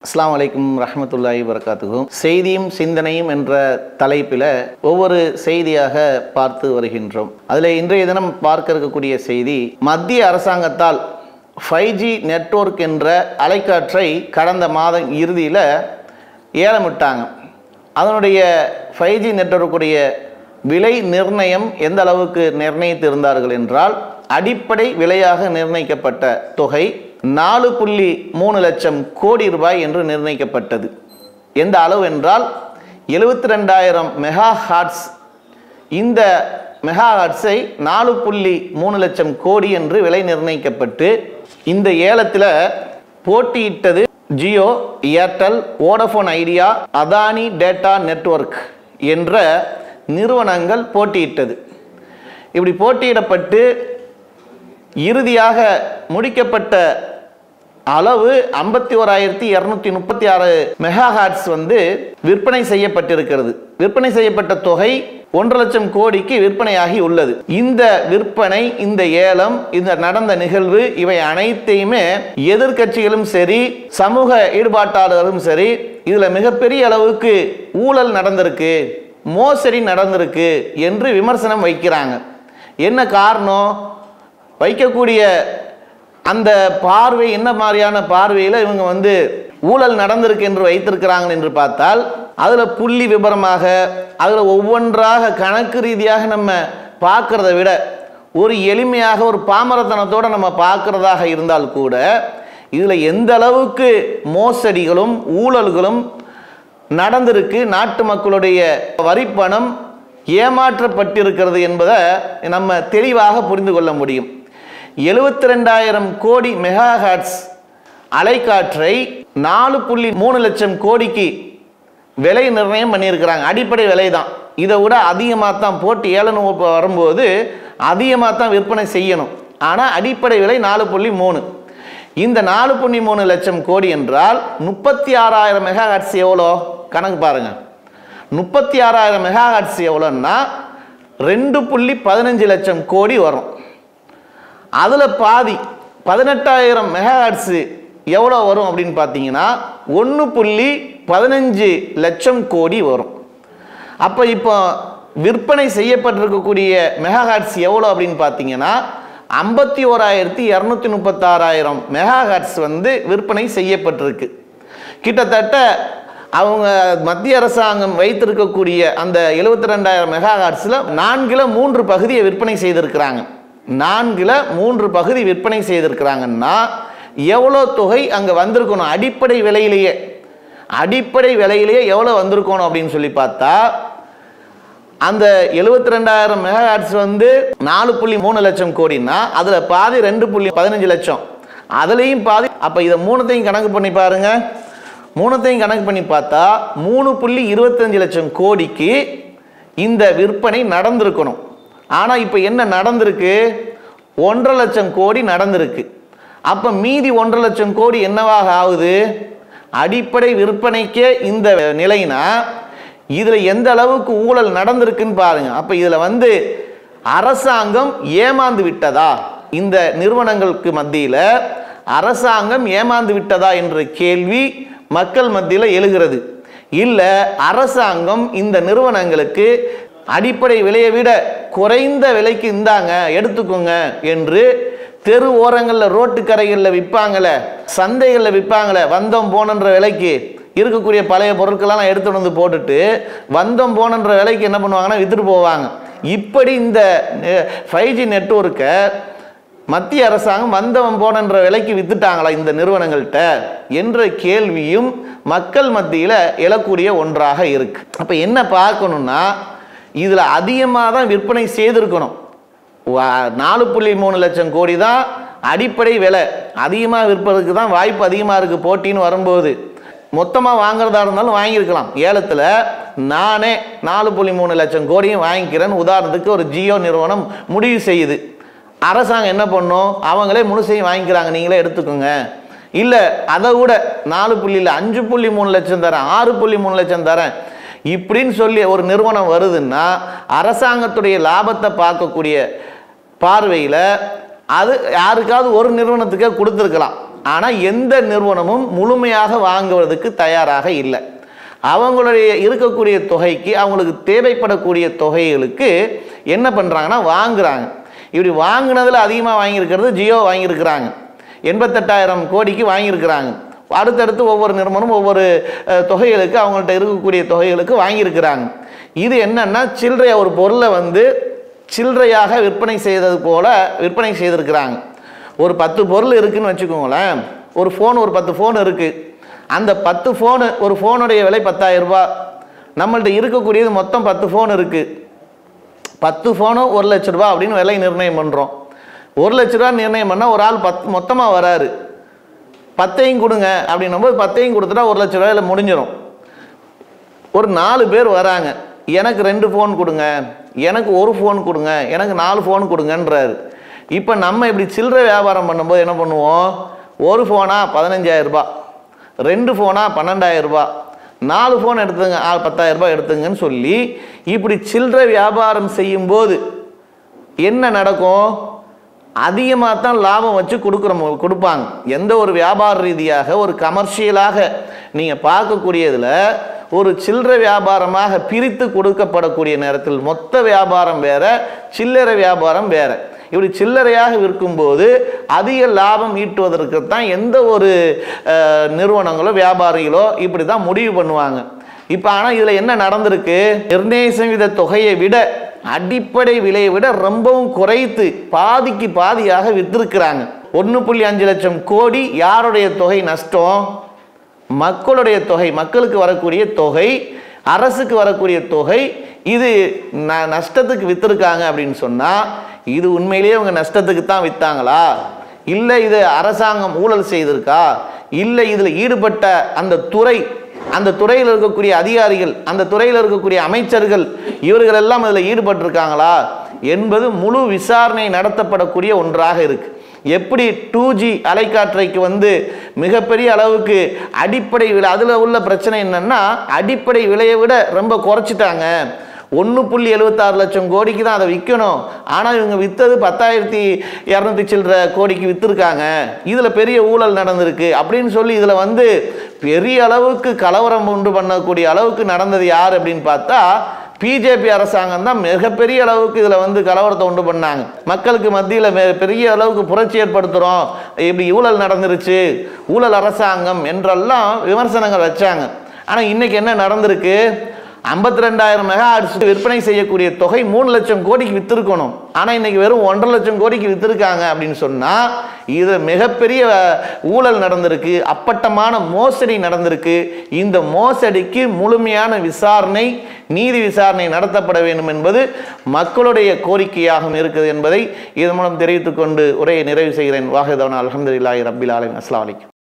அஸ்ஸலாமு அலைக்கும் ரஹமத்துல்லாஹி வரகாத்துகும் செய்தியும் சிந்தனையும் என்ற தலைப்பில் ஒவ்வொரு செய்தியாக பார்த்து வருகின்றோம் அதில் இன்றைய தினம் பார்க்க இருக்கக்கூடிய செய்தி மத்திய அரசாங்கத்தால் ஃபைவ் ஜி நெட்வொர்க் என்ற அலைக்காற்றை கடந்த மாதம் இறுதியில் ஏலமிட்டாங்க அதனுடைய ஃபைவ் ஜி நெட்வொர்க்குடைய விலை நிர்ணயம் எந்த அளவுக்கு நிர்ணயித்திருந்தார்கள் என்றால் அடிப்படை விலையாக நிர்ணயிக்கப்பட்ட தொகை நாலு புள்ளி மூணு லட்சம் கோடி ரூபாய் என்று நிர்ணயிக்கப்பட்டது எந்த அளவு என்றால் எழுபத்தி ரெண்டாயிரம் மெகா ஹார்ட்ஸ் இந்த மெகா ஹார்ட்ஸை நாலு புள்ளி மூணு லட்சம் கோடி என்று விலை நிர்ணயிக்கப்பட்டு இந்த ஏலத்தில் போட்டியிட்டது Jio Airtel Vodafone Idea Adani data network என்ற நிறுவனங்கள் போட்டியிட்டது இப்படி போட்டியிடப்பட்டு இறுதியாக முடிக்கப்பட்ட அளவு ஐம்பத்தி ஓராயிரத்தி இரநூத்தி முப்பத்தி ஆறு மெகா ஹார்ட்ஸ் வந்து விற்பனை செய்யப்பட்டிருக்கிறது விற்பனை செய்யப்பட்ட தொகை ஒன்றரை லட்சம் கோடிக்கு விற்பனையாகி உள்ளது இந்த விற்பனை இந்த ஏலம் இந்த நடந்த நிகழ்வு இவை அனைத்தையுமே எதிர்க்கட்சிகளும் சரி சமூக ஈடுபாட்டாளர்களும் சரி இதுல மிகப்பெரிய அளவுக்கு ஊழல் நடந்திருக்கு மோசடி நடந்திருக்கு என்று விமர்சனம் வைக்கிறாங்க என்ன காரணம் வைக்கக்கூடிய அந்த பார்வை என்ன மாதிரியான பார்வையில் இவங்க வந்து ஊழல் நடந்திருக்கு என்று வைத்திருக்கிறாங்க என்று பார்த்தால் அதில் புள்ளி விபரமாக அதில் ஒவ்வொன்றாக கணக்கு ரீதியாக நம்ம பார்க்கறத விட ஒரு எளிமையாக ஒரு பாமரத்தனத்தோடு நம்ம பார்க்கறதாக இருந்தால் கூட இதில் எந்த அளவுக்கு மோசடிகளும் ஊழல்களும் நடந்திருக்கு நாட்டு மக்களுடைய வரிப்பணம் ஏமாற்றப்பட்டிருக்கிறது என்பதை நம்ம தெளிவாக புரிந்து கொள்ள முடியும் எழுபத்தி ரெண்டாயிரம் கோடி மெகா ஹார்ட்ஸ் அலைக்காற்றை நாலு புள்ளி மூணு லட்சம் கோடிக்கு விலை நிர்ணயம் பண்ணியிருக்கிறாங்க அடிப்படை விலை தான் இதை விட அதிகமாக தான் போட்டு ஏழனு வரும்போது அதிகமாக தான் விற்பனை செய்யணும் ஆனால் அடிப்படை விலை நாலு புள்ளி மூணு இந்த நாலு புள்ளி மூணு லட்சம் கோடி என்றால் முப்பத்தி ஆறாயிரம் மெகா ஹார்ட்ஸ் எவ்வளோ கணக்கு பாருங்க முப்பத்தி ஆறாயிரம் மெகா ஹார்ட்ஸ் எவ்வளோன்னா ரெண்டு புள்ளி பதினஞ்சு லட்சம் கோடி வரும் அதில் பாதி பதினெட்டாயிரம் மெகாஹாட்ஸு எவ்வளோ வரும் அப்படின்னு பார்த்தீங்கன்னா ஒன்று புள்ளி பதினஞ்சு லட்சம் கோடி வரும் அப்போ இப்போ விற்பனை செய்யப்பட்டிருக்கக்கூடிய மெகாஹாட்ஸ் எவ்வளோ அப்படின்னு பார்த்தீங்கன்னா ஐம்பத்தி ஓராயிரத்தி இரநூத்தி முப்பத்தாறாயிரம் மெகாஹாட்ஸ் வந்து விற்பனை செய்யப்பட்டிருக்கு கிட்டத்தட்ட அவங்க மத்திய அரசாங்கம் வைத்திருக்கக்கூடிய அந்த எழுபத்தி ரெண்டாயிரம் மெகாஹாட்ஸில் நான்கில் மூன்று பகுதியை விற்பனை செய்திருக்கிறாங்க நான்கில் மூன்று பகுதி விற்பனை செய்திருக்கிறாங்கன்னா எவ்வளோ தொகை அங்கே வந்திருக்கணும் அடிப்படை விலையிலேயே அடிப்படை விலையிலேயே எவ்வளோ வந்திருக்கணும் அப்படின்னு சொல்லி பார்த்தா அந்த எழுபத்தி ரெண்டாயிரம் மெகாஹாட்ஸ் வந்து நாலு புள்ளி மூணு லட்சம் கோடின்னா அதில் பாதி ரெண்டு புள்ளி பதினஞ்சு லட்சம் அதுலேயும் பாதி அப்போ இதை மூணுத்தையும் கணக்கு பண்ணி பாருங்க மூணுத்தையும் கணக்கு பண்ணி பார்த்தா மூணு புள்ளி இருபத்தஞ்சு லட்சம் கோடிக்கு இந்த விற்பனை நடந்திருக்கணும் ஆனால் இப்போ என்ன நடந்திருக்கு ஒன்றரை லட்சம் கோடி நடந்திருக்கு அப்போ மீதி ஒன்றரை லட்சம் கோடி என்னவாக ஆகுது அடிப்படை விற்பனைக்கே இந்த நிலைனா இதில் எந்த அளவுக்கு ஊழல் நடந்திருக்குன்னு பாருங்க அப்போ இதில் வந்து அரசாங்கம் ஏமாந்து விட்டதா இந்த நிறுவனங்களுக்கு மத்தியில் அரசாங்கம் ஏமாந்து விட்டதா என்ற கேள்வி மக்கள் மத்தியில் எழுகிறது இல்லை அரசாங்கம் இந்த நிறுவனங்களுக்கு அடிப்படை விலையை விட குறைந்த விலைக்கு இந்தாங்க எடுத்துக்கோங்க என்று தெரு ஓரங்களில் ரோட்டு கரைகளில் விற்பாங்களே சந்தைகளில் விற்பாங்களே வந்தோம் போனன்ற விலைக்கு இருக்கக்கூடிய பழைய பொருட்களெல்லாம் எடுத்துட்டு வந்து போட்டுட்டு வந்தோம் போனன்ற விலைக்கு என்ன பண்ணுவாங்கன்னா விற்றுட்டு போவாங்க இப்படி இந்த ஃபைவ் ஜி நெட்ஒர்க்கை மத்திய அரசாங்கம் வந்தவன் போனன்ற விலைக்கு வித்துட்டாங்களா இந்த நிறுவனங்கள்கிட்ட என்ற கேள்வியும் மக்கள் மத்தியில் எழக்கூடிய ஒன்றாக இருக்கு அப்போ என்ன பார்க்கணும்னா இதில் அதிகமாக தான் விற்பனை செய்திருக்கணும் வா- நாலு புள்ளி மூணு லட்சம் கோடி தான் அடிப்படை விலை அதிகமாக விற்பதற்கு தான் வாய்ப்பு அதிகமாக இருக்குது போட்டின்னு வரும்போது மொத்தமாக வாங்குறதா இருந்தாலும் வாங்கியிருக்கலாம் ஏலத்தில் நானே நாலு புள்ளி மூணு லட்சம் கோடியும் வாங்கிக்கிறேன்னு உதாரணத்துக்கு ஒரு ஜியோ நிறுவனம் முடிவு செய்யுது அரசாங்கம் என்ன பண்ணும் அவங்களே முழுசையும் வாங்கிக்கிறாங்க நீங்களே எடுத்துக்கோங்க இல்லை அதை விட நாலு புள்ளியில் அஞ்சு புள்ளி மூணு லட்சம் தரேன் ஆறு புள்ளி மூணு லட்சம் தரேன் இப்படின்னு சொல்லி ஒரு நிறுவனம் வருதுன்னா அரசாங்கத்துடைய லாபத்தை பார்க்கக்கூடிய பார்வையில் அது யாருக்காவது ஒரு நிறுவனத்துக்கே கொடுத்துருக்கலாம் ஆனால் எந்த நிறுவனமும் முழுமையாக வாங்குவதற்கு தயாராக இல்லை அவங்களுடைய இருக்கக்கூடிய தொகைக்கு அவங்களுக்கு தேவைப்படக்கூடிய தொகைகளுக்கு என்ன பண்ணுறாங்கன்னா வாங்குறாங்க இப்படி வாங்கினதில் அதிகமாக வாங்கியிருக்கிறது ஜியோ வாங்கியிருக்கிறாங்க எண்பத்தெட்டாயிரம் கோடிக்கு வாங்கியிருக்கிறாங்க அடுத்தடுத்து ஒவ்வொரு நிறுவனமும் ஒவ்வொரு அஹ், தொகைகளுக்கு அவங்கள்ட்ட இருக்கக்கூடிய தொகைகளுக்கு வாங்கியிருக்கிறாங்க இது என்னன்னா சில்லறைய ஒரு பொருளை வந்து சில்லறையாக விற்பனை செய்தது போல விற்பனை செய்திருக்கிறாங்க ஒரு பத்து பொருள் இருக்குன்னு வச்சுக்கோங்களேன் ஒரு ஃபோன் ஒரு பத்து ஃபோன் இருக்குது அந்த பத்து ஃபோனு ஒரு ஃபோனுடைய விலை பத்தாயிரம் ரூபாய் நம்மள்ட்ட இருக்கக்கூடியது மொத்தம் பத்து ஃபோன் இருக்குது பத்து ஃபோனும் ஒரு லட்ச ரூபா அப்படின்னு விலை நிர்ணயம் பண்ணுறோம் ஒரு லட்ச ரூபா நிர்ணயம் பண்ணால் ஒரு ஆள் பத் மொத்தமாக வராரு பத்தையும் கொடுங்க அப்படின்னும் போது பத்தையும் கொடுத்துட்டா ஒரு லட்ச ரூபாயில் முடிஞ்சிடும் ஒரு நாலு பேர் வராங்க எனக்கு ரெண்டு ஃபோன் கொடுங்க எனக்கு ஒரு ஃபோன் கொடுங்க எனக்கு நாலு ஃபோன் கொடுங்கன்றாரு இப்போ நம்ம இப்படி சில்லறை வியாபாரம் பண்ணும்போது என்ன பண்ணுவோம் ஒரு ஃபோனா பதினஞ்சாயிரம் ரூபாய் ரெண்டு ஃபோனா பன்னெண்டாயிரம் ரூபாய் நாலு ஃபோன் எடுத்துங்க ஆ, பத்தாயிரம் ரூபாய் எடுத்துங்கன்னு சொல்லி இப்படி சில்லறை வியாபாரம் செய்யும்போது என்ன நடக்கும் அதிகமாக தான் லாபம் வச்சு கொடுக்குறோம் கொடுப்பாங்க எந்த ஒரு வியாபார ரீதியாக ஒரு கமர்ஷியலாக நீங்கள் பார்க்கக்கூடியதில் ஒரு சில்லறை வியாபாரமாக பிரித்து கொடுக்கப்படக்கூடிய நேரத்தில் மொத்த வியாபாரம் வேற சில்லறை வியாபாரம் வேற இப்படி சில்லறையாக விற்கும்போது அதிக லாபம் ஈட்டுவதற்கு தான் எந்த ஒரு அஹ், நிறுவனங்களோ வியாபாரிகளோ இப்படி தான் முடிவு பண்ணுவாங்க இப்போ ஆனால் இதில் என்ன நடந்திருக்கு நிர்ணய சதவீத தொகையை விட அடிப்படை விலையை விட ரொம்பவும் குறைத்து பாதிக்கு பாதியாக வித்திருக்கிறாங்க ஒன்று புள்ளி அஞ்சு லட்சம் கோடி யாருடைய தொகை நஷ்டம் மக்களுடைய தொகை மக்களுக்கு வரக்கூடிய தொகை அரசுக்கு வரக்கூடிய தொகை இது ந- நஷ்டத்துக்கு வித்திருக்காங்க அப்படின்னு சொன்னால் இது உண்மையிலேயே அவங்க நஷ்டத்துக்கு தான் வித்தாங்களா இல்லை இது அரசாங்கம் ஊழல் செய்திருக்கா இல்லை இதில் ஈடுபட்ட அந்த துறை அந்த துறையில் இருக்கக்கூடிய அதிகாரிகள் அந்த துறையில் இருக்கக்கூடிய அமைச்சர்கள் இவர்கள் எல்லாம் அதில் ஈடுபட்டிருக்காங்களா என்பது முழு விசாரணை நடத்தப்படக்கூடிய ஒன்றாக இருக்கு எப்படி டூ ஜி அலைக்காற்றைக்கு வந்து மிகப்பெரிய அளவுக்கு அடிப்படை விலை அதில் உள்ள பிரச்சனை என்னன்னா அடிப்படை விலையை விட ரொம்ப குறைச்சிட்டாங்க ஒன்று புள்ளி எழுபத்தாறு லட்சம் கோடிக்கு தான் அதை விற்கணும் ஆனால் இவங்க விற்றது பத்தாயிரத்தி இரநூத்தி சில்லற கோடிக்கு விற்றுருக்காங்க இதில் பெரிய ஊழல் நடந்திருக்கு அப்படின்னு சொல்லி இதில் வந்து பெரிய அளவுக்கு கலவரம் உண்டு பண்ணக்கூடிய அளவுக்கு நடந்தது யார் அப்படின்னு பார்த்தா பிஜேபி அரசாங்கம் தான் மிகப்பெரிய அளவுக்கு இதில் வந்து கலவரத்தை உண்டு பண்ணாங்க மக்களுக்கு மத்தியில் பெரிய அளவுக்கு புரட்சி ஏற்படுத்துகிறோம் இப்படி ஊழல் நடந்துருச்சு ஊழல் அரசாங்கம் என்றெல்லாம் விமர்சனங்கள் வச்சாங்க ஆனால் இன்னைக்கு என்ன நடந்திருக்கு ஐம்பத்தி ரெண்டாயிரம் மெகா விற்பனை செய்யக்கூடிய தொகை மூணு லட்சம் கோடிக்கு வித்திருக்கணும் ஆனால் இன்னைக்கு வெறும் ஒன்றரை லட்சம் கோடிக்கு வித்திருக்காங்க அப்படின்னு சொன்னால் இது மிகப்பெரிய அஹ், ஊழல் நடந்திருக்கு அப்பட்டமான மோசடி நடந்திருக்கு இந்த மோசடிக்கு முழுமையான விசாரணை நீதி விசாரணை நடத்தப்பட வேண்டும் என்பது மக்களுடைய கோரிக்கையாகவும் இருக்குது என்பதை இதன் மூலம் தெரிவித்துக் கொண்டு உரையை நிறைவு செய்கிறேன் வாஹிதவன் அலமதுல்லாஹி ரபில் ஆலமின் அஸ்லாம் வலைக்கும்